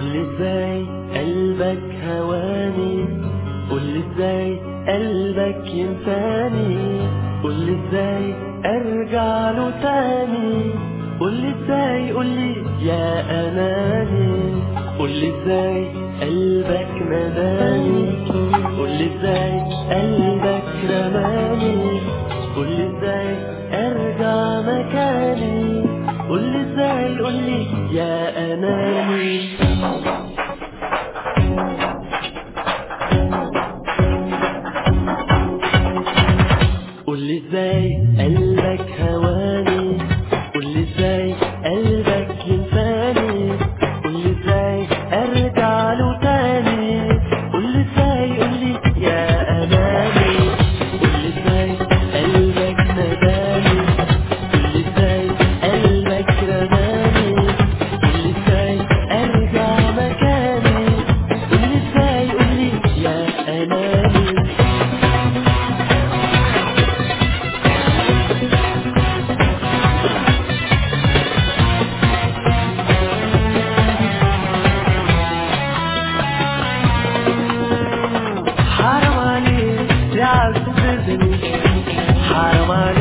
قولي ازاي قلبك هواني قولي ازاي قلبك ينساني قولي ازاي ارجع له تاني قولي ازاي قولي يا اناني قولي ازاي قلبك نداني قولي ازاي قلبك رماني قولي ازاي ارجع مكاني قولي ازاي قولي يا اناني قولي ازاي قلبك هواني قولي ازاي قلبك ينساني قولي ازاي ارجع له تاني قولي ازاي قولي يا اماني قولي ازاي قلبك نداني قولي ازاي قلبك رماني قولي ازاي ارجع مكاني قولي ازاي قولي يا اماني حرام عليك تعذبني حرام عليك